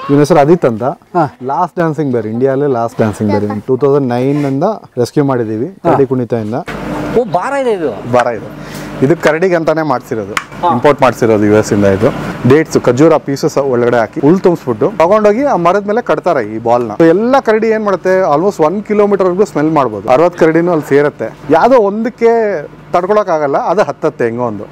ಇವನ ಹೆಸರು ಅದಿತ್ ಅಂತ ಹಾ. ಲಾಸ್ಟ್ ಡ್ಯಾನ್ಸಿಂಗ್ ಬೇರೆ ಇಂಡಿಯಾಲೇ ಲಾಸ್ಟ್ ಡ್ಯಾನ್ಸಿಂಗ್ ಬೇರೆ ಟೂ ತೌಸಂಡ್ ನೈನ್ ಇಂದ ರೆಸ್ಕ್ಯೂ ಮಾಡಿದೀವಿ ಕರಡಿ ಕುಣಿತದಿಂದ ಓ ಭಾರ ಇದೆ ಇದು ಬರ ಇದು ಇದು ಕರಡಿಗೆ ಅಂತಾನೆ ಮಾಡ್ಸಿರೋದು ಇಂಪೋರ್ಟ್ ಮಾಡ್ಸಿರೋದು ಯು ಎಸ್ ಇಂದ ಇದು ಡೇಟ್ಸ್ ಖಜೂರ ಪೀಸಸ್ ಒಳಗಡೆ ಹಾಕಿ ಹುಲ್ ತುಂಬಿಸ್ಬಿಟ್ಟು ತಗೊಂಡೋಗಿ ಆ ಮರದ ಮೇಲೆ ಕಟ್ತಾರೆ ಈ ಬಾಲ್ ನ ಎಲ್ಲ ಕರಡಿ ಏನ್ ಮಾಡುತ್ತೆ ಆಲ್ಮೋಸ್ಟ್ ಒನ್ ಕಿಲೋಮೀಟರ್ ವರೆಗೂ ಸ್ಮೆಲ್ ಮಾಡ್ಬೋದು ಅರವತ್ ಕರಡಿನೂ ಅಲ್ಲಿ ಸೇರುತ್ತೆ ಯಾವ್ದೋ ಒಂದಕ್ಕೆ ತಡ್ಕೊಳಕ್ ಆಗಲ್ಲ ಅದು ಹತ್ತತ್ತೆ ಹೆಂಗೋ ಒಂದು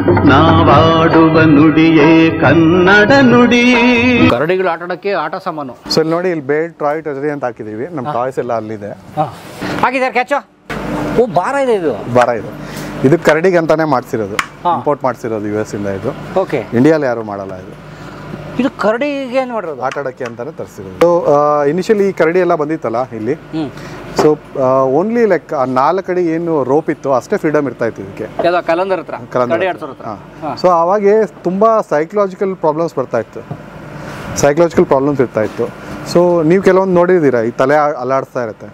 ನಾವಾಡುವ ನುಡಿಯೇ ಕನ್ನಡ ನುಡಿ ಕರಡಿಗಳು ಆಟ ಆಡೋಕ್ಕೆ ಆಟ ಸಾಮಾನು ಸೊ ಇಲ್ಲಿ ನೋಡಿ ಇಲ್ಲಿ ಬೇಲ್ಟ್ ಟ್ರಾಯ್ ಟಜರಿ ಅಂತ ಹಾಕಿದೀವಿ ನಮ್ಮ ಟಾಯ್ಸ್ ಎಲ್ಲ ಅಲ್ಲಿದೆ ಹಾಕಿದ್ದಾರೆ ಕ್ಯಾಚು ಓ ಭಾರ ಇದೆ ಇದು ಬರ ಇದು ಇದು ಕರಡಿಗೆ ಅಂತಾನೆ ಮಾಡ್ಸಿರೋದು ಇಂಪೋರ್ಟ್ ಮಾಡ್ಸಿರೋದು ಯು ಎಸ್ ಇಂದ ಇದು ಓಕೆ ಇಂಡಿಯಾಲಿ ಯಾರು ಮಾಡಲ್ಲ ಇದು ಇದು ಕರಡಿಗೆ ಏನು ಮಾಡಿರೋದು ಆಟ ಆಡಕ್ಕೆ ಅಂತಾನೆ ತರಿಸಿರೋದು ಸೊ ಇನಿಷಿಯಲಿ ಈ ಕರಡಿ ಎಲ್ಲ ಬಂದಿತ್ತಲ್ಲ ಇಲ್ಲಿ ಹ್ಞೂ ಸೊ ಓನ್ಲಿ ಲೈಕ್ ಆ ನಾಲ್ಕು ಕಡೆ ಏನು ರೋಪ್ ಇತ್ತು ಅಷ್ಟೇ ಫ್ರೀಡಮ್ ಇರ್ತಾ ಇತ್ತು ಇದಕ್ಕೆ ಯಾವ್ದೋ ಕಲಂದರ್ ಹತ್ರ ಕರಡಿ ಆಡ್ಸೋರ್ ಹತ್ರ ಸೊ ಅವಾಗೆ ತುಂಬ ಸೈಕಲಾಜಿಕಲ್ ಪ್ರಾಬ್ಲಮ್ಸ್ ಬರ್ತಾ ಇತ್ತು ಸೈಕಲಾಜಿಕಲ್ ಪ್ರಾಬ್ಲಮ್ಸ್ ಇರ್ತಾ ಇತ್ತು ಸೊ ನೀವು ಕೆಲವೊಂದು ನೋಡಿದ್ದೀರಾ ಈ ತಲೆ ಆ- ಅಲ್ಲಾಡಿಸ್ತಾ ಇರುತ್ತೆ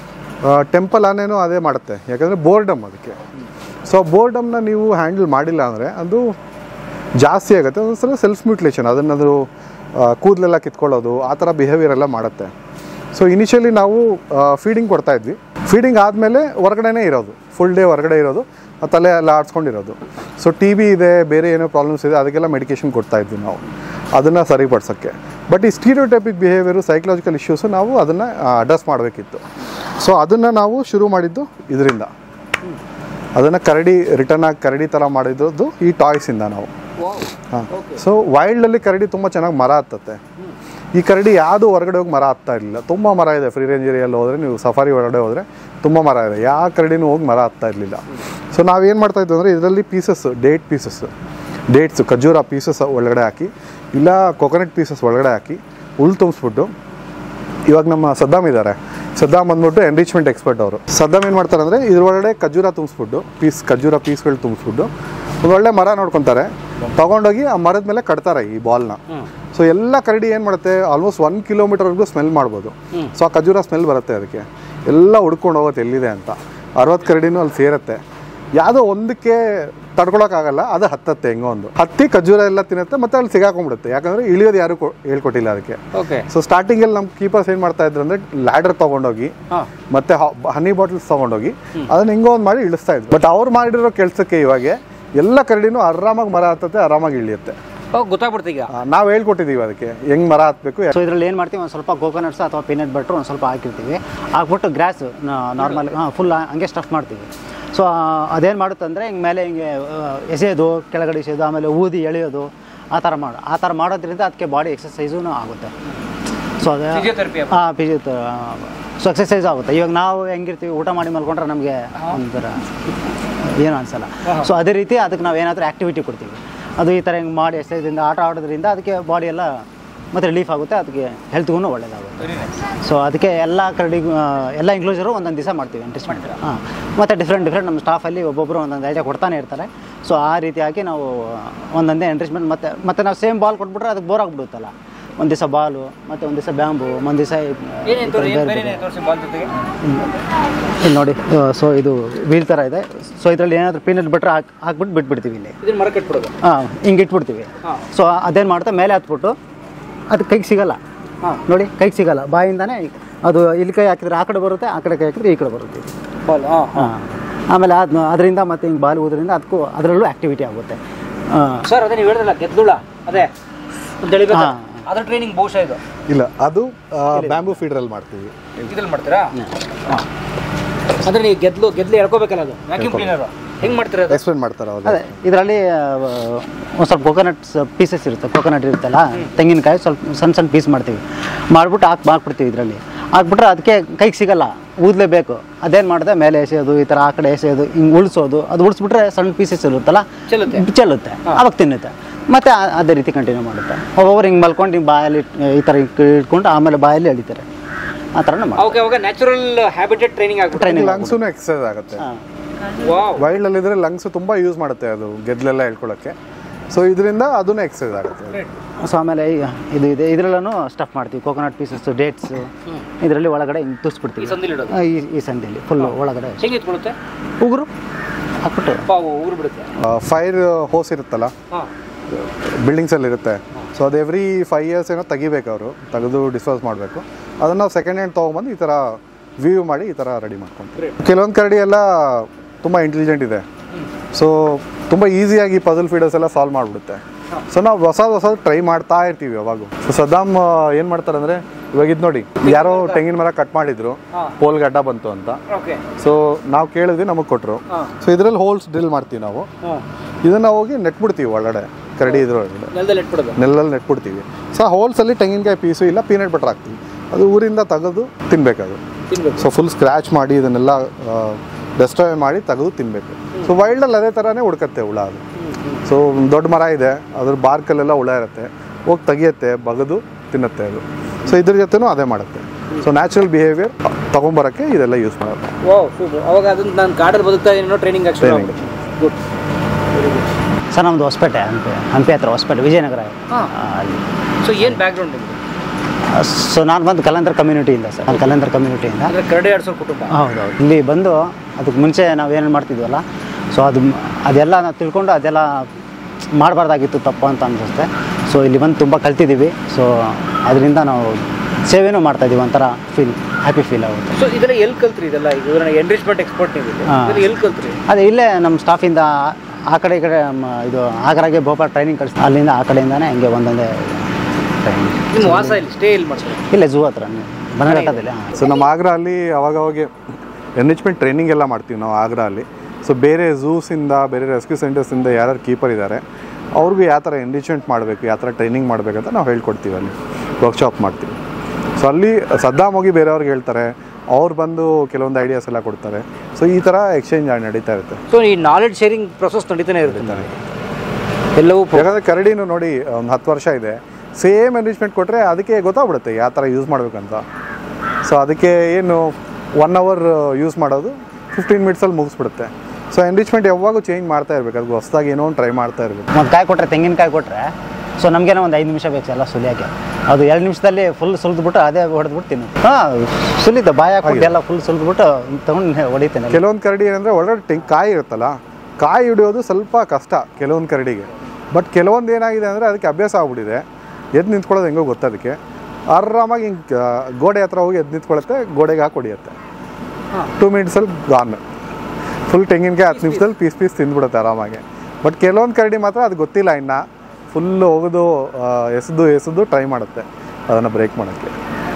ಟೆಂಪಲ್ ಆನೇನೂ ಅದೇ ಮಾಡುತ್ತೆ ಯಾಕಂದರೆ ಬೋರ್ಡಮ್ ಅದಕ್ಕೆ ಸೊ ಬೋರ್ಡಮ್ನ ನೀವು ಹ್ಯಾಂಡಲ್ ಮಾಡಿಲ್ಲ ಅಂದರೆ ಅದು ಜಾಸ್ತಿ ಆಗುತ್ತೆ ಒಂದೊಂದ್ಸಲ ಸೆಲ್ಫ್ ಮ್ಯೂಟ್ಲೇಷನ್ ಅದನ್ನದು ಕೂದಲೆಲ್ಲ ಕಿತ್ಕೊಳ್ಳೋದು ಆ ಥರ ಬಿಹೇವಿಯರ್ ಎಲ್ಲ ಮಾಡುತ್ತೆ ಸೊ ಇನಿಷಿಯಲಿ ನಾವು ಫೀಡಿಂಗ್ ಕೊಡ್ತಾ ಇದ್ವಿ ಫೀಡಿಂಗ್ ಆದಮೇಲೆ ಹೊರಗಡೆನೇ ಇರೋದು ಫುಲ್ ಡೇ ಹೊರಗಡೆ ಇರೋದು ಆ ತಲೆ ಎಲ್ಲ ಆಡ್ಸ್ಕೊಂಡಿರೋದು ಸೊ ಟಿ ಬಿ ಇದೆ ಬೇರೆ ಏನೋ ಪ್ರಾಬ್ಲಮ್ಸ್ ಇದೆ ಅದಕ್ಕೆಲ್ಲ ಮೆಡಿಕೇಶನ್ ಕೊಡ್ತಾ ಇದ್ವಿ ನಾವು ಅದನ್ನು ಸರಿಪಡಿಸೋಕ್ಕೆ ಬಟ್ ಈ ಸ್ಟೀರಿಯೋಟೈಪಿಕ್ ಬಿಹೇವಿಯರು ಸೈಕಲಾಜಿಕಲ್ ಇಶ್ಯೂಸು ನಾವು ಅದನ್ನು ಅಡ್ರೆಸ್ ಮಾಡಬೇಕಿತ್ತು ಸೊ ಅದನ್ನು ನಾವು ಶುರು ಮಾಡಿದ್ದು ಇದರಿಂದ ಅದನ್ನು ಕರಡಿ ರಿಟರ್ನ್ ಆಗಿ ಕರಡಿ ಥರ ಮಾಡಿದ್ದು ಈ ಟಾಯ್ಸಿಂದ ನಾವು ಹಾಂ ಸೊ ವೈಲ್ಡಲ್ಲಿ ಕರಡಿ ತುಂಬ ಚೆನ್ನಾಗಿ ಮರ ಹತ್ತತ್ತೆ ಈ ಕರಡಿ ಯಾವುದು ಹೊರಗಡೆ ಹೋಗಿ ಮರ ಹತ್ತಾ ಇರಲಿಲ್ಲ ತುಂಬ ಮರ ಇದೆ ಫ್ರೀ ರೇಂಜ್ ಏರಿಯಲ್ಲಿ ಹೋದರೆ ನೀವು ಸಫಾರಿ ಹೊರಗಡೆ ಹೋದರೆ ತುಂಬ ಮರ ಇದೆ ಯಾವ ಕರಡಿನೂ ಹೋಗಿ ಮರ ಹತ್ತಾ ಇರಲಿಲ್ಲ ಸೊ ನಾವೇನು ಮಾಡ್ತಾ ಇದ್ವಿ ಅಂದರೆ ಇದರಲ್ಲಿ ಪೀಸಸ್ ಡೇಟ್ ಪೀಸಸ್ ಡೇಟ್ಸ್ ಖಜೂರ ಪೀಸಸ್ ಒಳಗಡೆ ಹಾಕಿ ಇಲ್ಲ ಕೊಕೊನಟ್ ಪೀಸಸ್ ಒಳಗಡೆ ಹಾಕಿ ಹುಲ್ ತುಂಬಿಸ್ಬಿಟ್ಟು ಇವಾಗ ನಮ್ಮ ಸದ್ದಾಮ್ ಇದ್ದಾರೆ ಸದ್ದಾಮ್ ಬಂದ್ಬಿಟ್ಟು ಎನ್ರಿಚ್ಮೆಂಟ್ ಎಕ್ಸ್ಪರ್ಟ್ ಅವರು ಸದ್ದಾಮ್ ಏನು ಮಾಡ್ತಾರೆ ಅಂದರೆ ಇದ್ರೊಳಗಡೆ ಖಜೂರ ತುಂಬಿಸ್ಬಿಟ್ಟು ಪೀಸ್ ಖಜೂರ ಪೀಸ್ಗಳು ತುಂಬಿಸ್ಬಿಟ್ಟು ಒಂದು ಒಳ್ಳೆ ಮರ ನೋಡ್ಕೊತಾರೆ ತಗೊಂಡೋಗಿ ಆ ಮರದ ಮೇಲೆ ಕಟ್ತಾರೆ ಈ ಬಾಲ್ನ ಸೊ ಎಲ್ಲ ಕರಡಿ ಏನು ಮಾಡುತ್ತೆ ಆಲ್ಮೋಸ್ಟ್ ಒನ್ ಕಿಲೋಮೀಟರ್ವರೆಗೂ ಸ್ಮೆಲ್ ಮಾಡ್ಬೋದು ಸೊ ಆ ಖಜೂರ ಸ್ಮೆಲ್ ಬರುತ್ತೆ ಅದಕ್ಕೆ ಎಲ್ಲ ಹುಡ್ಕೊಂಡು ಹೋಗುತ್ತೆ ಎಲ್ಲಿದೆ ಅಂತ ಅರವತ್ತು ಕರಡಿನೂ ಅಲ್ಲಿ ಸೇರುತ್ತೆ ಯಾವುದೋ ಒಂದಕ್ಕೆ ತಡ್ಕೊಳಕ್ಕಾಗಲ್ಲ ಅದು ಹತ್ತತ್ತೆ ಹೆಂಗೋ ಒಂದು ಹತ್ತಿ ಖಜೂರ ಎಲ್ಲ ತಿನ್ನುತ್ತೆ ಮತ್ತೆ ಅಲ್ಲಿ ಸಿಗಾಕೊಂಡ್ಬಿಡುತ್ತೆ ಯಾಕಂದ್ರೆ ಇಳಿಯೋದು ಯಾರು ಕೊ- ಹೇಳ್ಕೊಟ್ಟಿಲ್ಲ ಅದಕ್ಕೆ ಓಕೆ ಸೊ ಸ್ಟಾರ್ಟಿಂಗಲ್ಲಿ ನಮ್ಮ ಕೀಪರ್ಸ್ ಏನು ಮಾಡ್ತಾ ಇದ್ರು ಅಂದ್ರೆ ಲ್ಯಾಡರ್ ತಗೊಂಡೋಗಿ ಹಾಂ ಮತ್ತೆ ಹನಿ ಬಾಟಲ್ಸ್ ತಗೊಂಡೋಗಿ ಅದನ್ನ ಹಿಂಗೋ ಒಂದು ಮಾಡಿ ಇಳಿಸ್ತಾ ಇದ್ರು ಬಟ್ ಅವ್ರು ಮಾಡಿರೋ ಕೆಲಸಕ್ಕೆ ಇವಾಗ ಎಲ್ಲ ಕರಡಿನೂ ಆರಾಮಾಗಿ ಮರ ಹತ್ತತ್ತೆ ಆರಾಮಾಗಿ ಇಳಿಯುತ್ತೆ ಓ ಗೊತ್ತಾಗ್ಬಿಡ್ತು ಈಗ ನಾವು ಹೇಳ್ಕೊಟ್ಟಿದ್ದೀವಿ ಅದಕ್ಕೆ ಹೆಂಗ್ ಮರ ಹತ್ಬೇಕು ಸೊ ಇದರಲ್ಲಿ ಏನು ಮಾಡ್ತೀವಿ ಒಂದು ಸ್ವಲ್ಪ ಕೋಕೋನಟ್ಸ್ ಅಥವಾ ಪೀನಟ್ ಬಟ್ರ್ ಒಂದು ಸ್ವಲ್ಪ ಹಾಕಿರ್ತೀವಿ ಹಾಕ್ಬಿಟ್ಟು ಗ್ರಾಸ್ ನಾರ್ಮಲ್ ಹಾಂ ಫುಲ್ ಹಂಗೆ ಸ್ಟಫ್ ಮಾಡ್ತೀವಿ ಸೊ ಅದೇನು ಮಾಡುತ್ತಂದರೆ ಹಿಂಗೆ ಮೇಲೆ ಹಿಂಗೆ ಆ, ಎಸೆಯೋದು ಕೆಳಗಡೆ ಎಸೆಯೋದು ಆಮೇಲೆ ಊದಿ ಎಳೆಯೋದು ಆ ಥರ ಮಾಡು ಆ ಥರ ಮಾಡೋದ್ರಿಂದ ಅದಕ್ಕೆ ಬಾಡಿ ಎಕ್ಸಸೈಸೂ ಆಗುತ್ತೆ ಸೊ ಅದೇ ಫಿಸಿಯೋಥೆರಪಿ ಹಾಂ ಪಿಜಿ ಸೊ ಎಕ್ಸಸೈಸ್ ಆಗುತ್ತೆ ಇವಾಗ ನಾವು ಹೆಂಗಿರ್ತೀವಿ ಊಟ ಮಾಡಿ ಮಲ್ಕೊಂಡ್ರೆ ನಮಗೆ ಒಂಥರ ಏನು ಅನ್ಸಲ್ಲ ಸೊ ಅದೇ ರೀತಿ ಅದಕ್ಕೆ ನಾವು ಏನಾದರೂ ಆ್ಯಕ್ಟಿವಿಟಿ ಕೊಡ್ತೀವಿ ಅದು ಈ ಥರ ಹಿಂಗೆ ಮಾಡಿ ಎಕ್ಸಸೈಸಿಂದ ಆಟ ಆಡೋದ್ರಿಂದ ಅದಕ್ಕೆ ಬಾಡಿ ಎಲ್ಲ ಮತ್ತು ರಿಲೀಫ್ ಆಗುತ್ತೆ ಅದಕ್ಕೆ ಹೆಲ್ತ್ಗೂ ಒಳ್ಳೇದಾಗುತ್ತೆ ಸೊ ಅದಕ್ಕೆ ಎಲ್ಲ ಕರಡಿಗೂ ಆ, ಎಲ್ಲ ಇಂಕ್ಲೂಸರು ಒಂದೊಂದು ದಿವಸ ಮಾಡ್ತೀವಿ ಇಂಟ್ರೆಸ್ಟ್ಮೆಂಟ್ ಹಾಂ ಮತ್ತು ಡಿಫ್ರೆಂಟ್ ಡಿಫ್ರೆಂಟ್ ನಮ್ಮ ಸ್ಟಾಫಲ್ಲಿ ಒಬ್ಬೊಬ್ಬರು ಒಂದೊಂದು ಐಡಿಯಾ ಕೊಡ್ತಾನೆ ಇರ್ತಾರೆ ಸೊ ಆ ರೀತಿಯಾಗಿ ನಾವು ಒಂದೊಂದೇ ಎಂಟ್ರೆಸ್ಮೆಂಟ್ ಮತ್ತು ಮತ್ತು ನಾವು ಸೇಮ್ ಬಾಲ್ ಕೊಟ್ಬಿಟ್ರೆ ಅದಕ್ಕೆ ಬೋರ್ ಆಗಿಬಿಡುತ್ತಲ್ಲ ಒಂದು ದಿವಸ ಬಾಲು ಮತ್ತು ಒಂದು ದಿವಸ ಬ್ಯಾಂಬು ಒಂದು ದಿವಸ ಏನೇನು ತೋರಿ ಏನು ಬೇರೆ ತೋರಿಸಿ ಬಾಲ್ ಜೊತೆಗೆ ಇಲ್ಲಿ ನೋಡಿ ಸೊ ಇದು ವೀಲ್ ಥರ ಇದೆ ಸೊ ಇದರಲ್ಲಿ ಏನಾದರೂ ಪೀನಟ್ ಬಟ್ರ್ ಹಾಕಿ ಹಾಕ್ಬಿಟ್ಟು ಬಿಟ್ಬಿಡ್ತೀವಿ ಇಲ್ಲಿ ಇದನ್ನ ಮರ ಕಟ್ಬಿಡೋದು ಹಾಂ ಹಿಂಗೆ ಇಟ್ಬಿಡ್ತೀವಿ ಸೊ ಅದೇನು ಮಾಡುತ್ತೆ ಮೇಲೆ ಹತ್ಬಿಟ್ಟು ಅದು ಕೈಗೆ ಸಿಗಲ್ಲ ಹಾಂ. ನೋಡಿ ಕೈಗೆ ಸಿಗಲ್ಲ ಬಾಯಿಂದಾನೇ ಅದು ಇಲ್ಲಿ ಕೈ ಹಾಕಿದ್ರೆ ಆ ಕಡೆ ಬರುತ್ತೆ ಆ ಕಡೆ ಕೈ ಹಾಕಿದ್ರೆ ಈ ಕಡೆ ಬರುತ್ತೆ ಬಾಲ್ ಹಾಂ ಹಾಂ ಆಮೇಲೆ ಅದು ಅದರಿಂದ ಮತ್ತೆ ಹಿಂಗೆ ಬಾಲ್ ಊದ್ರಿಂದ ಅದಕ್ಕೂ ಅದರಲ್ಲೂ ಆ್ಯಕ್ಟಿವಿಟಿ ಆಗುತ್ತೆ ಹಾಂ ಸರ್ ಅದೇ ನೀವು ಹೇಳಿದ್ರಲ್ಲ ಗೆದ್ದುಳ ಅದೇ ಒಂದು ಎಳಿಬೇಕು ಹಾ. ಅದ್ರ ಟ್ರೈನಿಂಗ್ ಬಹುಶಃ ಇದು ಇಲ್ಲ ಅದು ಬ್ಯಾಂಬೂ ಫೀಡರಲ್ಲಿ ಮಾಡ್ತೀವಿ ಇದ್ರಲ್ಲಿ ಮಾಡ್ತೀರಾ ಅಂದ್ರೆ ನೀವು ಗೆದ್ಲು ಗೆದ್ಲು ಎಳ್ಕೋಬೇಕಲ್ಲ ಅದು ವ್ಯಾಕ್ಯೂಮ್ ಕ್ಲೀನರ್ ಹೆಂಗ್ ಮಾಡ್ತೀರಾ ಅದು ಎಕ್ಸ್ಪ್ಲೇನ್ ಮಾಡ್ತಾರೆ ಅವ್ರು ಅದೇ ಇದರಲ್ಲಿ ಒಂದು ಸ್ವಲ್ಪ ಕೋಕೋನಟ್ಸ್ ಪೀಸಸ್ ಇರುತ್ತೆ ಕೋಕೋನಟ್ ಇರುತ್ತಲ್ಲ ತೆಂಗಿನಕಾಯಿ ಸ್ವಲ್ಪ ಸಣ್ಣ ಸಣ್ಣ ಪೀಸ್ ಮಾಡ್ತೀವಿ ಮಾಡ್ಬಿಟ್ಟು ಹಾಕಿ ಹಾಕ್ಬಿಡ್ತೀವಿ ಇದರಲ್ಲಿ ಹಾಕ್ಬಿಟ್ರೆ ಅದಕ್ಕೆ ಕೈಗೆ ಸಿಗಲ್ಲ ಊದಲೇಬೇಕು ಅದೇನು ಮಾಡಿದೆ ಮೇಲೆ ಎಸೆಯೋದು ಈ ಥರ ಆ ಕಡೆ ಎಸೆಯೋದು ಹಿಂಗೆ ಉಳಿಸೋದು ಅದು ಉಳಿಸ್ಬಿಟ್ರೆ ಸಣ್ಣ ಪೀಸಸ್ ಇರುತ್ತಲ್ಲ ಚೆಲ್ಲುತ್ತೆ. ಚೆಲ್ಲುತ್ತೆ ಅವಾಗ ತಿನ್ನುತ್ತೆ ಮತ್ತೆ ಆ- ಅದೇ ರೀತಿ ಕಂಟಿನ್ಯೂ ಮಾಡುತ್ತೆ ಒಬ್ಬೊಬ್ರು ಹಿಂಗೆ ಮಲ್ಕೊಂಡು ಹಿಂಗೆ ಬಾಯಲ್ಲಿ ಇಟ್- ಈ ಥರ ಹಿಂಗೆ ಇಟ್ಕೊಂಡು ಆಮೇಲೆ ಬಾಯಲ್ಲಿ ಎಳಿತಾರೆ ಆ ಥರನೂ ಮಾಡಿ ಅವಾಗ ಅವಾಗ ನ್ಯಾಚುರಲ್ ಹ್ಯಾಬಿಟೆಡ್ ಟ್ರೈನಿಂಗ್ ಆಗ್ಬಿಟ್ಟು ಟ್ರೈನಿಂಗ್ ಲಂಗ್ಸೂ ಎಕ್ಸಸೈಸ್ ಆಗುತ್ತೆ ವಾವ್ ವೈಲ್ಡ್ ಅಲ್ಲಿದ್ರೆ ಲಂಗ್ಸ್ ತುಂಬಾ ಯೂಸ್ ಮಾಡುತ್ತೆ ಅದು ಗೆದ್ಲೆಲ್ಲ ಹೇಳ್ಕೊಳಕ್ಕೆ ಸೊ ಇದರಿಂದ ಅದನ್ನ ಎಕ್ಸಸೈಸ್ ಆಗುತ್ತೆ ಸೊ ಆಮೇಲೆ ಈಗ ಇದು ಇದೆ ಇದರಲ್ಲೂ ಸ್ಟಫ್ ಮಾಡ್ತೀವಿ ಕೋಕೋನಟ್ ಪೀಸಸ್ ಡೇಟ್ಸ್ ಇದರಲ್ಲಿ ಒಳಗಡೆ ಹಿಂಗೆ ತುರ್ಸ್ಬಿಡ್ತೀವಿ ಈ ಸಂದಿಲ್ ಇಡೋದು ಆ, ಈ ಈ ಸಂದಿಯಲ್ಲಿ ಫುಲ್ ಒಳಗಡೆ ಹೆಂಗೆ ಎತ್ಕೊಳ್ಳುತ್ತೆ ಉಗುರು ಹಾಕ್ಬಿಟ್ಟು ಪಾವು ಊರು ಬಿಡುತ್ತೆ ಫೈರ್ ಹೋಸ್ ಇರುತ್ತಲ್ಲ ಹಾಂ ಬಿಲ್ಡಿಂಗ್ಸಲ್ಲಿ ಇರುತ್ತೆ ಸೊ ಅದು ಎವ್ರಿ ಫೈವ್ ಇಯರ್ಸ್ ಏನೋ ತೆಗಿಬೇಕು ಅವರು ತೆಗೆದು ಡಿಸ್ಪೋಸ್ ಮಾಡಬೇಕು ಅದನ್ನು ನಾವು ಸೆಕೆಂಡ್ ಹ್ಯಾಂಡ್ ತೊಗೊಂಬಂದು ಈ ಥರ ವ್ಯೂ ಮಾಡಿ ಈ ಥರ ರೆಡಿ ಮಾಡ್ಕೊಂತೀವಿ ಕೆಲವೊಂದು ಕರಡಿ ಎಲ್ಲ ತುಂಬ ಇಂಟೆಲಿಜೆಂಟ್ ಇದೆ ಸೊ ತುಂಬ ಈಸಿಯಾಗಿ ಪಜಲ್ ಫೀಡರ್ಸ್ ಎಲ್ಲ ಸಾಲ್ವ್ ಮಾಡಿಬಿಡುತ್ತೆ ಸೊ ನಾವು ಹೊಸ ಹೊಸ ಟ್ರೈ ಮಾಡ್ತಾ ಇರ್ತೀವಿ ಯಾವಾಗೂ ಸೊ ಸದಾಮ್ ಏನು ಮಾಡ್ತಾರೆ ಅಂದರೆ ಇವಾಗ ಇದು ನೋಡಿ ಯಾರೋ ತೆಂಗಿನ ಮರ ಕಟ್ ಮಾಡಿದ್ರು ಪೋಲ್ ಗಡ್ಡ ಬಂತು ಅಂತ ಓಕೆ ಸೊ ನಾವು ಕೇಳಿದ್ವಿ ನಮಗೆ ಕೊಟ್ಟರು ಸೊ ಇದರಲ್ಲಿ ಹೋಲ್ಸ್ ಡ್ರಿಲ್ ಮಾಡ್ತೀವಿ ನಾವು ಹಾಂ ಇದನ್ನ ಹೋಗಿ ನೆಟ್ಬಿಡ್ತೀವಿ ಒಳಗಡೆ ಕರಡಿ ಇದ್ರೊಳಗಡೆ ನೆಲದಲ್ಲಿ ಇಟ್ಬಿಡೋದು ನೆಲ್ಲಲ್ಲಿ ನೆಟ್ಬಿಡ್ತೀವಿ ಸೊ ಆ ಹೋಲ್ಸಲ್ಲಿ ತೆಂಗಿನಕಾಯಿ ಪೀಸು ಇಲ್ಲ ಪೀನಟ್ ಬಟರ್ ಹಾಕ್ತೀವಿ ಅದು ಊರಿಂದ ತೆಗೆದು ತಿನ್ಬೇಕದು ತಿನ್ಬೇಕು ಸೊ ಫುಲ್ ಸ್ಕ್ರ್ಯಾಚ್ ಮಾಡಿ ಇದನ್ನೆಲ್ಲ ಡೆಸ್ಟ್ರಾಯ್ ಮಾಡಿ ತೆಗೆದು ತಿನ್ನಬೇಕು ಸೊ ವೈಲ್ಡಲ್ಲಿ ಅದೇ ಥರನೇ ಹುಡ್ಕತ್ತೆ ಹುಳ ಅದು ಸೊ ಒಂದ್ ದೊಡ್ಡ ಮರ ಇದೆ ಅದ್ರ ಬಾರ್ಕಲ್ಲೆಲ್ಲ ಹುಳ ಇರುತ್ತೆ ಹೋಗಿ ತೆಗಿಯತ್ತೆ ಬಗದು ತಿನ್ನತ್ತೆ ಅದು ಸೊ ಇದ್ರ ಜೊತೆನೂ ಅದೇ ಮಾಡುತ್ತೆ ಸೊ ನ್ಯಾಚುರಲ್ ಬಿಹೇವಿಯರ್ ತೊಗೊಂಬರೋಕ್ಕೆ ಇದೆಲ್ಲ ಯೂಸ್ ಮಾಡೋದು ಓ ಸೂಪರ್ ಅವಾಗ ಅದನ್ನ ನಾನು ಕಾಡಲ್ಲಿ ಬದುಕ್ತಾ ಇದೀನೋ training action Training. Good sir ನಮ್ಮದು ಹೊಸಪೇಟೆ ಹಂಪಿ ಹಂಪಿ ಹತ್ರ ಹೊಸಪೇಟೆ ವಿಜಯನಗರ ಹಾಂ. ಆ, ಅಲ್ಲಿ ಸೊ ಏನು ಬ್ಯಾಕ್ಗ್ರೌಂಡ್ ನಿಮಗೆ ಸೊ ನಾನು ಬಂದು ಕಲಂದರ್ ಕಮ್ಯುನಿಟಿಯಿಂದ ಸರ್ ನಾನು ಕಲಂದರ್ ಕಮ್ಯುನಿಟಿಯಿಂದ ಅಂದರೆ ಕರಡಿ ಆಡ್ಸೋ ಕುಟುಂಬ ಹೌದೌದು ಇಲ್ಲಿ ಬಂದು ಅದಕ್ಕೆ ಮುಂಚೆ ನಾವು ಏನೇನು ಮಾಡ್ತಿದ್ವಲ್ಲ ಸೊ ಅದು ಅದೆಲ್ಲ ನಾವು ತಿಳ್ಕೊಂಡು ಅದೆಲ್ಲ ಮಾಡಬಾರ್ದಾಗಿತ್ತು ತಪ್ಪು ಅಂತ ಅನಿಸುತ್ತೆ ಸೊ ಇಲ್ಲಿ ಬಂದು ತುಂಬ ಕಲ್ತಿದ್ದೀವಿ ಸೊ ಅದರಿಂದ ನಾವು ಸೇವೆನೂ ಮಾಡ್ತಾಯಿದ್ದೀವಿ ಒಂಥರ ಫೀಲ್ ಹ್ಯಾಪಿ ಫೀಲ್ ಆಗುತ್ತೆ ಸೊ ಇದೆಲ್ಲ ಎಲ್ಲಿ ಕಲ್ತ್ರಿ ಇದೆಲ್ಲ ಈಗ ನನಗೆ ಎನ್ರಿಚ್ಮೆಂಟ್ ಎಕ್ಸ್ಪರ್ಟ್ ನೀವು ಇಲ್ಲಿ. ಹಾ. ಇದೆಲ್ಲ ಎಲ್ಲಿ ಕಲ್ತ್ರಿ ಅದೇ ಇಲ್ಲೇ ನಮ್ಮ ಸ್ಟಾಫಿಂದ ಆ ಕಡೆ ಈ ಕಡೆ ಮ- ಇದು ಆಗ್ರಾಗೆ ಭೋಪಾಲ್ ಟ್ರೈನಿಂಗ್ ಕಳಿಸ್ ಅಲ್ಲಿಂದ ಆ ಕಡೆಯಿಂದನೇ ಹಿಂಗೆ ಒಂದೊಂದೇ ಟ್ರೈನಿಂಗ್ ನಿಮ್ಮ ವಾಸ ಇಲ್ಲಿ ಸ್ಟೇ ಇಲ್ಲಿ ಮಾಡ್ತಾರೆ ಇಲ್ಲೇ ಝೂ ಹತ್ರ ಬನಘಟ್ಟದಲ್ಲಿ ಹಾಂ ಸೊ ನಮ್ಮ ಆಗ್ರಾ ಅಲ್ಲಿ ಅವಾಗ ಅವಾಗ ಎನ್ರಿಚ್ಮೆಂಟ್ ಟ್ರೈನಿಂಗ್ ಎಲ್ಲ ಮಾಡ್ತೀವಿ ನಾವು ಆಗ್ರಾ ಅಲ್ಲಿ ಸೊ ಬೇರೆ ಝೂಸಿಂದ ಬೇರೆ ರೆಸ್ಕ್ಯೂ ಸೆಂಟರ್ಸಿಂದ ಯಾರ್ಯಾರು ಕೀಪರ್ ಇದ್ದಾರೆ ಅವ್ರಿಗೂ ಯಾವ ಥರ ಎನ್ರಿಚ್ಮೆಂಟ್ ಮಾಡಬೇಕು ಯಾವ ಥರ ಟ್ರೈನಿಂಗ್ ಮಾಡಬೇಕಂತ ನಾವು ಹೇಳ್ಕೊಡ್ತೀವಿ ಅಲ್ಲಿ ವರ್ಕ್ಶಾಪ್ ಮಾಡ್ತೀವಿ ಸೊ ಅಲ್ಲಿ ಸದ್ದಾಮ್ ಹೋಗಿ ಬೇರೆಯವ್ರಿಗೆ ಹೇಳ್ತಾರೆ ಅವ್ರು ಬಂದು ಕೆಲವೊಂದು ಐಡಿಯಾಸ್ ಎಲ್ಲ ಕೊಡ್ತಾರೆ ಸೊ ಈ ಥರ ಎಕ್ಸ್ಚೇಂಜ್ ನಡೀತಾ ಇರುತ್ತೆ ಸೊ ಈ ನಾಲೆಡ್ಜ್ ಶೇರಿಂಗ್ ಪ್ರೊಸೆಸ್ ನಡೀತಾನೆ ಇರುತ್ತೆ ಎಲ್ಲವೂ ಪ್ರ- ಯಾಕಂದರೆ ಕರಡಿನೂ ನೋಡಿ ಒಂದು ಹತ್ತು ವರ್ಷ ಇದೆ ಸೇಮ್ ಎನ್ರಿಚ್ಮೆಂಟ್ ಕೊಟ್ಟರೆ ಅದಕ್ಕೆ ಗೊತ್ತಾಗ್ಬಿಡುತ್ತೆ ಯಾವ ಥರ ಯೂಸ್ ಮಾಡಬೇಕಂತ ಸೊ ಅದಕ್ಕೆ ಏನು ಒನ್ ಅವರ್ ಯೂಸ್ ಮಾಡೋದು ಫಿಫ್ಟೀನ್ ಮಿನಿಟ್ಸಲ್ಲಿ ಮುಗಿಸ್ಬಿಡುತ್ತೆ ಸೊ ಎನ್ರಿಚ್ಮೆಂಟ್ ಯಾವಾಗೂ ಚೇಂಜ್ ಮಾಡ್ತಾ ಇರಬೇಕು ಅದಕ್ಕೆ ಹೊಸದಾಗಿ ಏನೋ ಒಂದು ಟ್ರೈ ಮಾಡ್ತಾ ಇರಬೇಕು ಒಂದು ಕಾಯಿ ಕೊಟ್ಟರೆ ತೆಂಗಿನಕಾಯಿ ಕೊಟ್ಟರೆ ಸೊ ನಮಗೇನೋ ಒಂದು ಐದು ನಿಮಿಷ ಬೇಕು ಎಲ್ಲ ಸುಲಿಯೋಕ್ಕೆ ಅದು ಎರಡು ನಿಮಿಷದಲ್ಲಿ ಫುಲ್ ಸುಲಿದ್ಬಿಟ್ಟು ಅದೇ ಹೊಡೆದ್ಬಿಟ್ಟು ತಿನ್ನು ಹಾಂ ಸುಲಿದ್ದೆ ಬಾಯಿ ಹಾಕ್ಬಿಟ್ಟು ಎಲ್ಲ ಫುಲ್ ಸುಲಿದ್ಬಿಟ್ಟು ತೊಗೊಂಡು ಹೊಡಿತೇನೆ ಕೆಲವೊಂದು ಕರಡಿ ಏನಂದರೆ ಒಳಗಡೆ ಟೆಂಗ್ ಕಾಯಿ ಇರುತ್ತಲ್ಲ ಕಾಯಿ ಹಿಡಿಯೋದು ಸ್ವಲ್ಪ ಕಷ್ಟ ಕೆಲವೊಂದು ಕರಡಿಗೆ ಬಟ್ ಕೆಲವೊಂದು ಏನಾಗಿದೆ ಅಂದರೆ ಅದಕ್ಕೆ ಅಭ್ಯಾಸ ಆಗ್ಬಿಟ್ಟಿದೆ ಎದ್ದು ನಿಂತ್ಕೊಳ್ಳೋದು ಹೆಂಗೋ ಗೊತ್ತದಕ್ಕೆ ಆರಾಮಾಗಿ ಹಿಂಗೆ ಗೋಡೆ ಹತ್ರ ಹೋಗಿ ಎದ್ದು ನಿಂತ್ಕೊಳ್ಳುತ್ತೆ ಗೋಡೆಗೆ ಹಾಕಿ ಹೊಡಿಯುತ್ತೆ ಟೂ ಮಿನಿಟ್ಸಲ್ಲಿ ಗಾನ್ ಫುಲ್ ತೆಂಗಿನಕಾಯಿ ಹತ್ತು ನಿಮಿಷದಲ್ಲಿ ಪೀಸ್ ಪೀಸ್ ತಿಂದ್ಬಿಡುತ್ತೆ ಆರಾಮಾಗಿ ಬಟ್ ಕೆಲವೊಂದು ಕರಡಿ ಮಾತ್ರ ಅದು ಗೊತ್ತಿಲ್ಲ ಇನ್ನು ಫುಲ್ ಹೋಗೋದು ಆ, ಎಸೆದು ಎಸೆದು ಟ್ರೈ ಮಾಡುತ್ತೆ ಅದನ್ನು ಬ್ರೇಕ್ ಮಾಡೋಕ್ಕೆ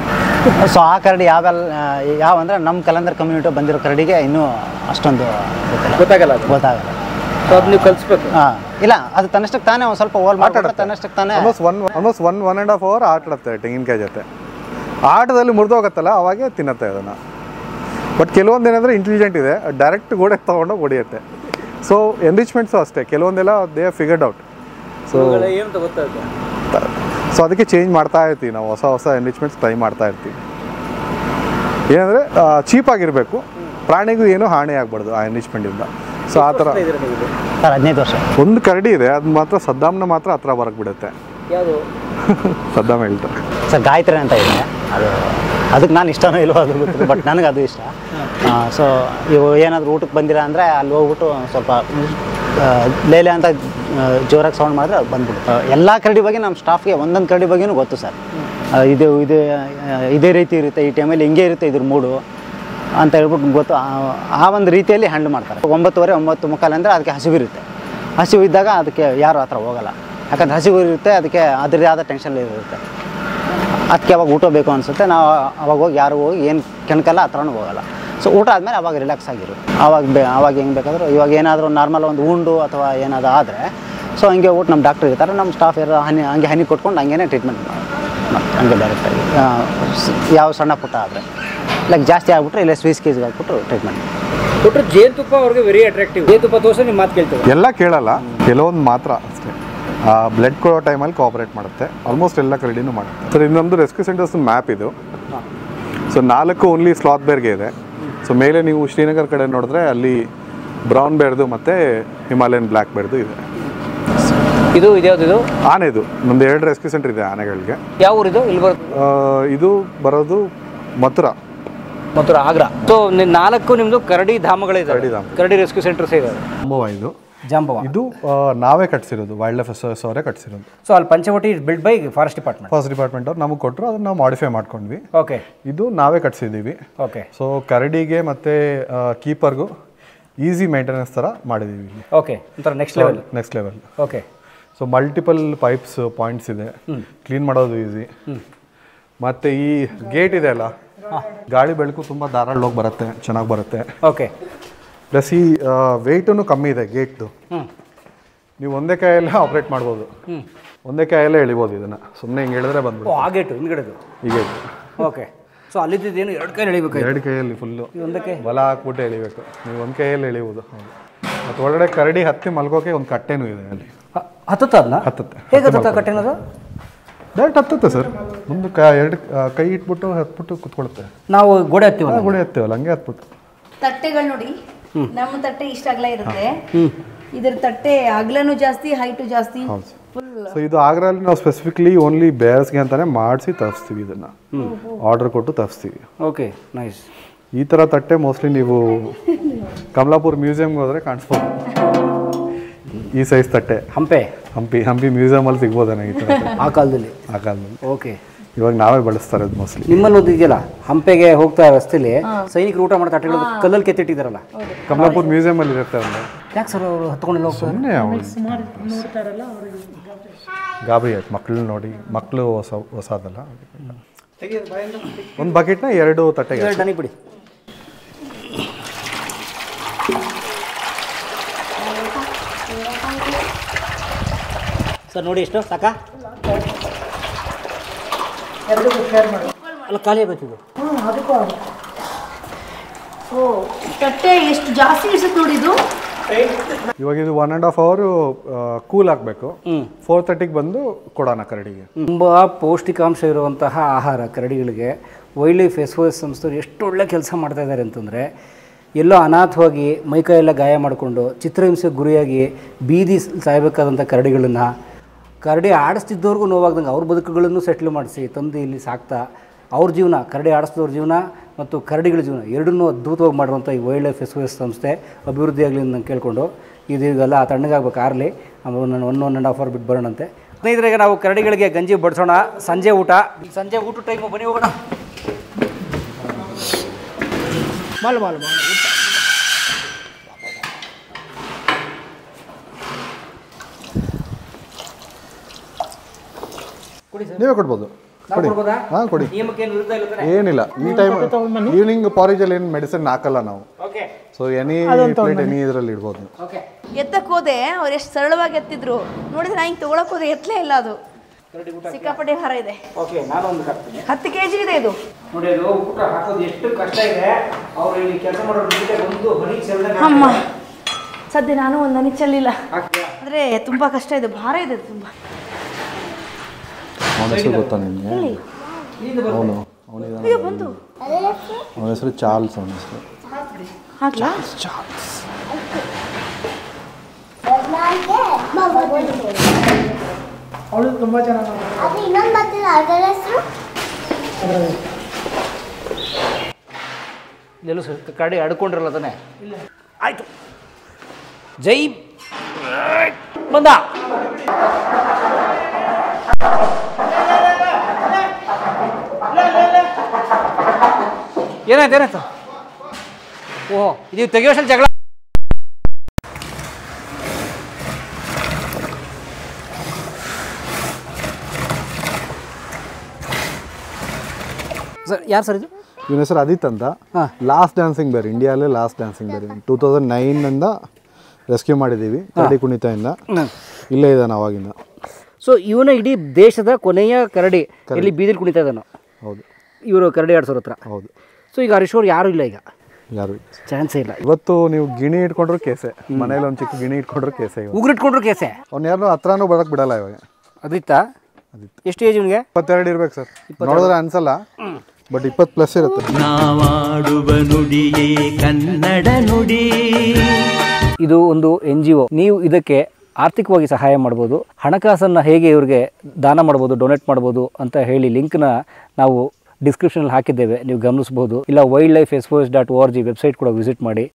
ಸೊ ಆ ಕರಡಿ ಯಾವೆಲ್ಲ ಯಾವ ಅಂದರೆ ನಮ್ಮ ಕಲಂದರ್ ಕಮ್ಯುನಿಟಿ ಬಂದಿರೋ ಕರಡಿಗೆ ಇನ್ನೂ ಅಷ್ಟೊಂದು ಗೊತ್ತಿಲ್ಲ ಗೊತ್ತಾಗಲ್ಲ ಅದು ಗೊತ್ತಾಗಲ್ಲ ಸೊ ಅದು ನೀವು ಕಲಿಸ್ಬೇಕು ಹಾಂ ಇಲ್ಲ ಅದು ತನ್ನಷ್ಟಕ್ಕೆ ತಾನೇ ಒಂದು ಸ್ವಲ್ಪ ಹೋಲ್ ಮಾಡ್ಬಿಟ್ಟು ತನ್ನಷ್ಟಕ್ಕೆ ತಾನೇ almost one almost one one and half hour ಆಟ ಆಡುತ್ತೆ ತೆಂಗಿನಕಾಯಿ ಜೊತೆ ಆಟದಲ್ಲಿ ಮುರಿದೋಗತ್ತಲ್ಲ ಅವಾಗೆ ತಿನ್ನತ್ತೆ ಅದನ್ನು ಬಟ್ ಕೆಲವೊಂದು ಏನಂದರೆ ಇಂಟೆಲಿಜೆಂಟ್ ಇದೆ ಡೈರೆಕ್ಟ್ ಗೋಡೆ ತೊಗೊಂಡೋಗಿ ಹೊಡಿಯುತ್ತೆ ಸೊ ಎನ್ರಿಚ್ಮೆಂಟ್ಸು ಅಷ್ಟೇ ಕೆಲವೊಂದೆಲ್ಲ ದೇ ಫಿಗರ್ಡ್ ಔಟ್ ಸೊ ಏನು ಅಂತ ಗೊತ್ತಾಗುತ್ತೆ ಸೊ ಅದಕ್ಕೆ ಚೇಂಜ್ ಮಾಡ್ತಾ ಇರ್ತೀವಿ ನಾವು ಹೊಸ ಹೊಸ ಎನ್ರಿಚ್ಮೆಂಟ್ಸ್ ಟ್ರೈ ಮಾಡ್ತಾ ಇರ್ತೀವಿ ಏನಂದರೆ ಚೀಪಾಗಿರಬೇಕು ಪ್ರಾಣಿಗೂ ಏನೂ ಹಾನಿ ಆಗಬಾರ್ದು ಆ ಎನ್ರಿಚ್ಮೆಂಟಿಂದ ಸೊ ಆ ಥರ ಇದ್ದೀರಾ ನೀವು ಇದು? ಸರ್ ಹದಿನೈದು ವರ್ಷ ಒಂದು ಕರಡಿ ಇದೆ ಅದು ಮಾತ್ರ ಸದ್ದಾಮ್ನ ಮಾತ್ರ ಹತ್ರ ಬರಕ್ಕೆ ಬಿಡುತ್ತೆ ಯಾವುದು ಸದ್ದಾಮ್ ಹೇಳ್ತಾರೆ ಸರ್ ಗಾಯತ್ರಿ ಅಂತ ಇದೆ ಅದು ಅದಕ್ಕೆ ನಾನು ಇಷ್ಟನೋ ಇಲ್ವೋ ಅದು ಗೊತ್ತಿಲ್ಲ ಬಟ್ ನನಗೆ ಅದು ಇಷ್ಟ ಸೊ ಇವು ಏನಾದರೂ ಊಟಕ್ಕೆ ಬಂದಿಲ್ಲ ಅಂದರೆ ಅಲ್ಲಿ ಹೋಗ್ಬಿಟ್ಟು ಸ್ವಲ್ಪ ಆ, ಲೇಲೆ ಅಂತ ಆ, ಜೋರಾಗಿ ಸೌಂಡ್ ಮಾಡಿದ್ರೆ ಅದು ಬಂದ್ಬಿಡುತ್ತೆ ಎಲ್ಲ ಕರಡಿ ಬಗ್ಗೆ ನಮ್ಮ ಸ್ಟಾಫ್ಗೆ ಒಂದೊಂದು ಕರಡಿ ಬಗ್ಗೆನೂ ಗೊತ್ತು ಸರ್ ಆ, ಇದು ಇದು ಆ, ಇದೇ ರೀತಿ ಇರುತ್ತೆ ಈ ಟೈಮಲ್ಲಿ ಹಿಂಗೆ ಇರುತ್ತೆ ಇದ್ರ ಮೂಡು ಅಂತ ಹೇಳ್ಬಿಟ್ಟು ಗೊತ್ತು ಆ- ಆ ಒಂದು ರೀತಿಯಲ್ಲಿ ಹ್ಯಾಂಡಲ್ ಮಾಡ್ತಾರೆ ಒಂಬತ್ತುವರೆ ಒಂಬತ್ತು ಮುಕ್ಕಾಲು ಅಂದರೆ ಅದಕ್ಕೆ ಹಸಿವಿರುತ್ತೆ ಹಸಿವು ಇದ್ದಾಗ ಅದಕ್ಕೆ ಯಾರು ಹತ್ರ ಹೋಗಲ್ಲ ಯಾಕಂದ್ರೆ ಹಸಿವು ಇರುತ್ತೆ ಅದಕ್ಕೆ ಅದರದೇ ಆದ ಟೆನ್ಷನ್ ಇರುತ್ತೆ ಅದಕ್ಕೆ ಅವಾಗ ಊಟ ಬೇಕು ಅನಿಸುತ್ತೆ ನಾವು ಅವಾಗ ಹೋಗಿ ಯಾರು ಹೋಗಿ ಏನು ಕೆಣಕಲ್ಲ ಹತ್ರನೂ ಹೋಗಲ್ಲ ಸೊ ಊಟ ಆದಮೇಲೆ ಅವಾಗ ರಿಲ್ಯಾಕ್ಸ್ ಆಗಿರು ಅವಾಗ ಬೇ ಅವಾಗ ಹೆಂಗೆ ಬೇಕಾದರೂ ಇವಾಗ ಏನಾದರೂ ನಾರ್ಮಲ್ ಒಂದು ಉಂಡು ಅಥವಾ ಏನಾದರೂ ಆದರೆ ಸೊ ಹಂಗೆ ಊಟ ನಮ್ಮ ಡಾಕ್ಟ್ರ್ ಇರ್ತಾರೆ ನಮ್ಮ ಸ್ಟಾಫ್ ಇರೋ ಹನಿ ಹಂಗೆ ಹನಿ ಕೊಟ್ಕೊಂಡು ಹಂಗೇನೆ ಟ್ರೀಟ್ಮೆಂಟ್ ಹಂಗೆ ಡೈರೆಕ್ಟಾಗಿ ಯಾವ ಸಣ್ಣ ಪುಟ್ಟ ಆದರೆ ಲೈಕ್ ಜಾಸ್ತಿ ಆಗ್ಬಿಟ್ರೆ ಇಲ್ಲೇ ಸ್ವೀಸ್ ಕೇಜ್ಗೆ ಹಾಕ್ಬಿಟ್ಟು ಟ್ರೀಟ್ಮೆಂಟ್ ಕೊಟ್ಟರೆ ಜೇನುತುಪ್ಪ ಅವ್ರಿಗೆ ವೆರಿ ಅಟ್ರಾಕ್ಟಿವ್ ಜೇನುತುಪ್ಪ ತೋರಿಸಿ ನಿಮ್ಮ ಮಾತು ಕೇಳ್ತೇವೆ ಎಲ್ಲ ಕೇಳಲ್ಲ ಕೆಲವೊಂದು ಮಾತ್ರ ಅಷ್ಟೇ ಬ್ಲಡ್ ಕೊಡೋ ಟೈಮಲ್ಲಿ ಕೋಆಪರೇಟ್ ಮಾಡುತ್ತೆ ಆಲ್ಮೋಸ್ಟ್ ಎಲ್ಲ ಕರಡಿನೂ ಮಾಡುತ್ತೆ ಸರ್ ಇನ್ನೊಂದು ರೆಸ್ಕ್ಯೂ ಸೆಂಟರ್ಸ್ ಮ್ಯಾಪ್ ಇದು ಸೊ ನಾಲ್ಕು ಓನ್ಲಿ ಸ್ಲಾತ್ ಬೇರ್ಗೆ ಇದೆ ಸೊ ಮೇಲೆ ನೀವು ಶ್ರೀನಗರ್ ಕಡೆ ನೋಡಿದ್ರೆ ಅಲ್ಲಿ ಬ್ರೌನ್ ಬೇರ್ದು ಮತ್ತು ಹಿಮಾಲಯನ್ ಬ್ಲ್ಯಾಕ್ ಬೇರ್ದು ಇದೆ ಇದು ಇದ್ಯಾವ್ದು ಇದು ಆನೆದು ನಮ್ದು ಎರಡು ರೆಸ್ಕ್ಯೂ ಸೆಂಟರ್ ಇದೆ ಆನೆಗಳಿಗೆ ಯಾವ ಊರಿದು ಇಲ್ಲಿ ಬರುತ್ತೆ ಆ, ಇದು ಬರೋದು ಮಥುರಾ ಮಥುರಾ ಆಗ್ರಾ ಸೊ ನಾಲ್ಕು ನಿಮ್ಮದು ಕರಡಿ ಧಾಮಗಳಿದೆ ಕರಡಿ ಧಾಮ. ಕರಡಿ ರೆಸ್ಕ್ಯೂ ಸೆಂಟರ್ಸ್ ಇದೆ ಅಂಬವ ಇದು ಜಾಂಬವ ಇದು ಆ, ನಾವೇ ಕಟ್ಸಿರೋದು ವೈಲ್ಡ್ ಲೈಫ್ ಎಸ್ ಅವರೇ ಕಟ್ಸಿರೋದು ಸೊ ಅಲ್ಲಿ Panchavati build by forest department forest department ಅವ್ರು ನಮಗೆ ಕೊಟ್ಟರು ಅದನ್ನ ನಾವು ಮಾಡಿಫೈ ಮಾಡ್ಕೊಂಡ್ವಿ ಓಕೆ ಇದು ನಾವೇ ಕಟ್ಸಿದ್ದೀವಿ ಓಕೆ ಸೊ ಕರಡಿಗೆ ಮತ್ತು ಕೀಪರ್ಗೂ ಈಸಿ ಮೇಂಟೆನೆನ್ಸ್ ಥರ ಮಾಡಿದ್ದೀವಿ ಇಲ್ಲಿ ಓಕೆ ಒಂಥರ next level next level okay so multiple pipes points ಇದೆ ಕ್ಲೀನ್ ಮಾಡೋದು ಈಸಿ ಮತ್ತು ಈ ಗೇಟ್ ಇದೆ ಅಲ್ಲ ಗಾಳಿ ಬೆಳಕು ತುಂಬ ಧಾರಾಳವಾಗಿ ಬರುತ್ತೆ ಚೆನ್ನಾಗಿ ಬರುತ್ತೆ ಓಕೆ ಪ್ಲಸ್ ಈ ವೆಯ್ಟೂ ಕಮ್ಮಿ ಇದೆ ಗೇಟ್ದು ಹ್ಞೂ ನೀವು ಒಂದೇ ಕೈಯಲ್ಲೇ ಆಪ್ರೇಟ್ ಮಾಡ್ಬೋದು ಒಂದೇ ಕೈಯಲ್ಲೇ ಎಳಿಬೋದು ಇದನ್ನು ಸುಮ್ಮನೆ ಹಿಂಗೆ ಹೇಳಿದ್ರೆ ಓ ಬಂದ್ಬಿಡು ಆ ಗೇಟು ಹಿಂದ್ಗಡೆದು ಈ ಗೇಟ್ ಓಕೆ ಸೊ ಅಲ್ಲಿದ್ದೇನು ಎರಡು ಕೈ ಎಳಿಬೇಕು ಎರಡು ಕೈಯಲ್ಲಿ ಫುಲ್ಲು ಇದು ಒಂದಕ್ಕೆ ಬಲ ಹಾಕ್ಬಿಟ್ಟು ಎಳಿಬೇಕು ನೀವು ಒಂದು ಕೈಯಲ್ಲಿ ಎಳಿಬೋದು ಹೌದು ಮತ್ತು ಒಳಗಡೆ ಕರಡಿ ಹತ್ತಿ ಮಲ್ಗೋಕೆ ಒಂದು ಕಟ್ಟೆನೂ ಇದೆ ಅಲ್ಲಿ ಹತ್ತತ್ತ ಅದನ್ನ ಹತ್ತತ್ತೆ ಹೇಗೆ ಹತ್ತತ್ತ ಕಟ್ಟೆನದು ಡೈರೆಕ್ಟ್ ಹತ್ತುತ್ತೆ ಸರ್ ಒಂದು ಕ ಎರಡು ಆ, ಕೈ ಇಟ್ಬಿಟ್ಟು ಹತ್ಬಿಟ್ಟು ಕುತ್ಕೊಳುತ್ತೆ ನಾವು ಗೋಡೆ ಹತ್ತೀವಲ್ಲ ಗುಡಿ ಹತ್ತೀವಲ್ಲ ಹಂಗೆ ಹತ್ಬಿಟ್ಟು ತಟ್ಟೆಗಳು ನೋಡಿ ನಮ್ಮ ತಟ್ಟೆ ಇಷ್ಟ ಅಗಲ ಇರುತ್ತೆ ಇದ್ರ ತಟ್ಟೆ ಅಗಲನು ಜಾಸ್ತಿ ಹೈಟು ಜಾಸ್ತಿ ಹೌದು ಸೊ ಇದು ಆಗ್ರಲ್ಲಿ ನಾವು ಸ್ಪೆಸಿಫಿಕ್ಲಿ ಓನ್ಲಿ ಬೇರ್ಸ್ಗೆ ಅಂತಾನೆ ಮಾಡಿಸಿ ತರಿಸ್ತೀವಿ ಇದನ್ನ ಆರ್ಡರ್ ಕೊಟ್ಟು ತರಿಸ್ತೀವಿ ಓಕೆ ನೈಸ್ ಈ ಥರ ತಟ್ಟೆ ಮೋಸ್ಟ್ಲಿ ನೀವು ಕಮಲಾಪುರ್ ಮ್ಯೂಸಿಯಂಗೆ ಹೋದ್ರೆ ಕಾಣಿಸ್ಬೋದು ಈ ಸೈಜ್ ತಟ್ಟೆ ಹಂಪೆ ಹಂಪಿ ಹಂಪಿ ಮ್ಯೂಸಿಯಮಲ್ಲಿ ಸಿಗ್ಬೋದೇನೋ ಈ ಥರ ತಟ್ಟೆ. ಆ ಕಾಲದಲ್ಲಿ ಆ ಕಾಲದಲ್ಲಿ ಓಕೆ ಇವಾಗ ನಾವೇ ಬಳಸ್ತಾರೆ ಅದು ಮೋಸ್ಟ್ಲಿ ನಿಮ್ಮಲ್ಲಿ ಒಂದು ಇದೆಯಲ್ಲ ಹಂಪೆಗೆ ಹೋಗ್ತಾ ರಸ್ತೆಲಿ ಸೈನಿಕರು ಊಟ ಮಾಡೋ ತಟ್ಟೆಗಳು ಕಲ್ಲಲ್ಲಿ ಕೆತ್ತಿಟ್ಟಿದ್ದಾರಲ್ಲ ಕಮಲಾಪುರ್ ಮ್ಯೂಸಿಯಮಲ್ಲಿ ಇರುತ್ತೆ ಒಂದು ಯಾಕೆ ಸರ್ ಅವರು ಹತ್ಕೊಂಡು ಹೋಗ್ತಾರೆ ಸುಮ್ಮನೆ ಗಾಬರಿ ಆಯ್ತು ಮಕ್ಳು ನೋಡಿ ಮಕ್ಕಳು ಹೊಸ ಹೊಸದಲ್ಲ ಒಂದು ಬಕೆಟ್ನ ಎರಡು ತಟ್ಟೆಗೆ ಎರಡು ನನಗೆ ಬಿಡಿ ಸರ್ ನೋಡಿ ಎಷ್ಟು ಸಾಕಾ ಅಲ್ಲ ಖಾಲಿ ಆಗೋಯ್ತು ಇದು ಓ ತಟ್ಟೆ ಎಷ್ಟು ಜಾಸ್ತಿ ಇಡ್ಸುತ್ತೆ ನೋಡಿ ಇದು ಇವಾಗ ಇದು ಒನ್ ಆ್ಯಂಡ್ ಹಾಫ್ ಅವರು ಕೂಲ್ ಆಗಬೇಕು ಫೋರ್ ತರ್ಟಿಗೆ ಬಂದು ಕೊಡೋಣ ಕರಡಿಗೆ ತುಂಬ ಪೌಷ್ಟಿಕಾಂಶ ಇರುವಂತಹ ಆಹಾರ ಕರಡಿಗಳಿಗೆ wildlife S O S ಸಂಸ್ಥೆಯವರು ಎಷ್ಟು ಒಳ್ಳೆ ಕೆಲಸ ಮಾಡ್ತಾ ಇದ್ದಾರೆ ಅಂತಂದರೆ ಎಲ್ಲೋ ಅನಾಥವಾಗಿ ಮೈಕೈ ಎಲ್ಲ ಗಾಯ ಮಾಡಿಕೊಂಡು ಚಿತ್ರಹಿಂಸೆಗೆ ಗುರಿಯಾಗಿ ಬೀದಿ ಸಾಯಬೇಕಾದಂಥ ಕರಡಿಗಳನ್ನು ಕರಡಿ ಆಡಿಸ್ತಿದ್ದವ್ರಿಗೂ ನೋವಾಗ್ದಂಗೆ ಅವ್ರ ಬದುಕುಗಳನ್ನು ಸೆಟ್ಲ್ ಮಾಡಿಸಿ ತಂದು ಇಲ್ಲಿ ಸಾಕ್ತಾ ಅವ್ರ ಜೀವನ ಕರಡಿ ಆಡಿಸಿದವ್ರ ಜೀವನ ಮತ್ತು ಕರಡಿಗಳ ಜೀವನ ಎರಡನ್ನೂ ಅದ್ಭುತವಾಗಿ ಮಾಡುವಂಥ ಈ wildlife S O S ಸಂಸ್ಥೆ ಅಭಿವೃದ್ಧಿ ಆಗಲಿ ಅಂತ ನಾನು ಕೇಳಿಕೊಂಡು ಇದು ಈಗೆಲ್ಲ ತಣ್ಣಗಾಗ್ಬೇಕು ಆರಲಿ ಆಮೇಲೆ ನಾನು one one and half hour ಬಿಟ್ಟು ಬರೋಣಂತೆ ಸ್ನೇಹಿತರಿಗೆ ನಾವು ಕರಡಿಗಳಿಗೆ ಗಂಜಿ ಬಡಿಸೋಣ ಸಂಜೆ ಊಟ ಸಂಜೆ ಊಟ ಟೈಮು ಬನ್ನಿ ಹೋಗೋಣ ಮಾಲು ಮಾಲು ಮಾಲು ಊಟ. ಕೊಡಿ ಸರ್ ನೀವೇ ಕೊಡ್ಬೋದು ನಾವು ಕೊಡಿ ಕೊಡ್ಬೋದಾ ಹಾಂ ಕೊಡಿ ನಿಯಮಕ್ಕೆ ಏನು ವಿರುದ್ಧ ಇಲ್ಲ ತಾನೆ ಏನಿಲ್ಲ ಈ ಟೈಮ್ ಈವ್ನಿಂಗ್ ಪಾರೇಜಲ್ಲಿ ಏನು ಮೆಡಿಸಿನ್ ಹಾಕಲ್ಲ ನಾವು okay so any plate any ಇದರಲ್ಲಿ ಇಡ್ಬೋದು ನೀವು ಓಕೆ ಎತ್ತಕ್ಕೆ ಹೋದೆ ಅವ್ರು ಎಷ್ಟು ಸರಳವಾಗಿ ಎತ್ತಿದ್ರು ನೋಡಿದ್ರೆ ನಾ ಹಿಂಗೆ ತೊಗೊಳಕ್ ಹೋದೆ ಎತ್ತಲೇ ಇಲ್ಲ ಅದು ಸಿಕ್ಕಾಪಟ್ಟೆ ಭಾರ ಇದೆ ಓಕೆ ನಾನು ಒಂದು ಹಾಕ್ತೀನಿ ಹತ್ತು ಕೆ ಜಿ ಇದೆ ಇದು ನೋಡಿ ಅದು ಊಟ ಹಾಕೋದು ಎಷ್ಟು ಕಷ್ಟ ಇದೆ ಅವ್ರು ಇಲ್ಲಿ ಕೆಲಸ ಮಾಡೋರು ಜೊತೆ ಒಂದು ಹನಿ ಚೆಲ್ಲದೆ ಅಮ್ಮ ಸದ್ಯ ನಾನು ಒಂದು ಹನಿ ಚೆಲ್ಲಿಲ್ಲ ಹಾಕ್ತೀಯಾ ಆದರೆ ತುಂಬ ಕಷ್ಟ ಇದೆ ಭಾರ ಇದೆ ತುಂಬ ಅವನ ಹೆಸರು ಗೊತ್ತಾ ನಿಮಗೆ ಅವನು ಅವನಿದ ಅಯ್ಯೋ ಬಂತು ಅವನ ಹೆಸರು ಚಾರ್ಲ್ಸ್ ಅವನ ಹೆಸರು ಹಾಕ್ಲಾ ಅದು ಇನ್ನೊಂದು ಬರ್ತಿಲ್ಲ ಅದರ ಹೆಸರು ಎಲ್ಲೂ ಸ- ಕರಡಿ ಅಡ್ಕೊಂಡಿರಲ್ಲ ತಾನೆ ಆಯ್ತು ಜೈ ಬಂದ ಏನಾಯ್ತು ಏನಾಯ್ತು ಓಹೋ ಇದು ತೆಗಿಯೋಷ್ಟಲ್ಲಿ ಜಗಳ ಸರ್ ಯಾರು ಸರ್ ಇದು ಇವನ ಹೆಸರು ಅದಿತ್ ಅಂತ ಹಾ. ಲಾಸ್ಟ್ ಡ್ಯಾನ್ಸಿಂಗ್ ಬೇರೆ ಇಂಡಿಯಾಲೇ ಲಾಸ್ಟ್ ಡ್ಯಾನ್ಸಿಂಗ್ ಬೇರೆ ಟೂ ತೌಸಂಡ್ ನೈನಿಂದ ರೆಸ್ಕ್ಯೂ ಮಾಡಿದ್ದೀವಿ ಕರಡಿ ಕುಣಿತದಿಂದ ಇಲ್ಲೇ ಇದ್ದಾನೆ ಅವಾಗಿಂದ ಸೊ ಇವನ ಇಡೀ ದೇಶದ ಕೊನೆಯ ಕರಡಿ ಇಲ್ಲಿ ಬೀದಿಲಿ ಕುಣಿತಾ ಇದ್ದಾನೆ ಹೌದು ಇವರು ಕರಡಿ ಆಡ್ಸೋರ ಹತ್ರ ಹೌದು ಸೊ ಈಗ ಹರೀಶ್ ಅವ್ರು ಯಾರೂ ಇಲ್ಲ ಈಗ ಯಾರು ಚಾನ್ಸೇ ಇಲ್ಲ ಇವತ್ತು ನೀವು ಗಿಣಿ ಇಟ್ಕೊಂಡ್ರು ಕೇಸೆ ಮನೇಲಿ ಒಂದು ಚಿಕ್ಕ ಗಿಣಿ ಇಟ್ಕೊಂಡ್ರು ಕೇಸೆ ಇವಾಗ ಉಗುರಿಟ್ಕೊಂಡ್ರು ಕೇಸೆ ಅವ್ನು ಯಾರನ್ನೂ ಹತ್ರನೂ ಬರಕ್ಕೆ ಬಿಡಲ್ಲ ಇವಾಗ ಅದಿತ್ತ ಎಷ್ಟು ಏಜ್ ಇವನಿಗೆ ಇಪ್ಪತ್ತೆರಡು ಇರ್ಬೇಕು ಸರ್ ನೋಡಿದ್ರೆ ಅನ್ಸಲ್ಲ ಬಟ್ ಇಪ್ಪತ್ತು ಪ್ಲಸ್ ಇರುತ್ತೆ ನಾವಾಡುವ ನುಡಿಯೇ ಕನ್ನಡ ನುಡಿ ಇದು ಒಂದು ಎನ್ ಜಿ ಒ ನೀವು ಇದಕ್ಕೆ ಆರ್ಥಿಕವಾಗಿ ಸಹಾಯ ಮಾಡ್ಬೋದು ಹಣಕಾಸನ್ನು ಹೇಗೆ ಇವ್ರಿಗೆ ದಾನ ಮಾಡ್ಬೋದು ಡೊನೇಟ್ ಮಾಡ್ಬೋದು ಅಂತ ಹೇಳಿ ಲಿಂಕ್ನ ನಾವು ಡಿಸ್ಕ್ರಿಪ್ಷನಲ್ಲಿ ಹಾಕಿದ್ದೇವೆ ನೀವು ಗಮನಿಸ್ಬೋದು ಇಲ್ಲ wildlife S dot O R G website ಕೂಡ ವಿಸಿಟ್ ಮಾಡಿ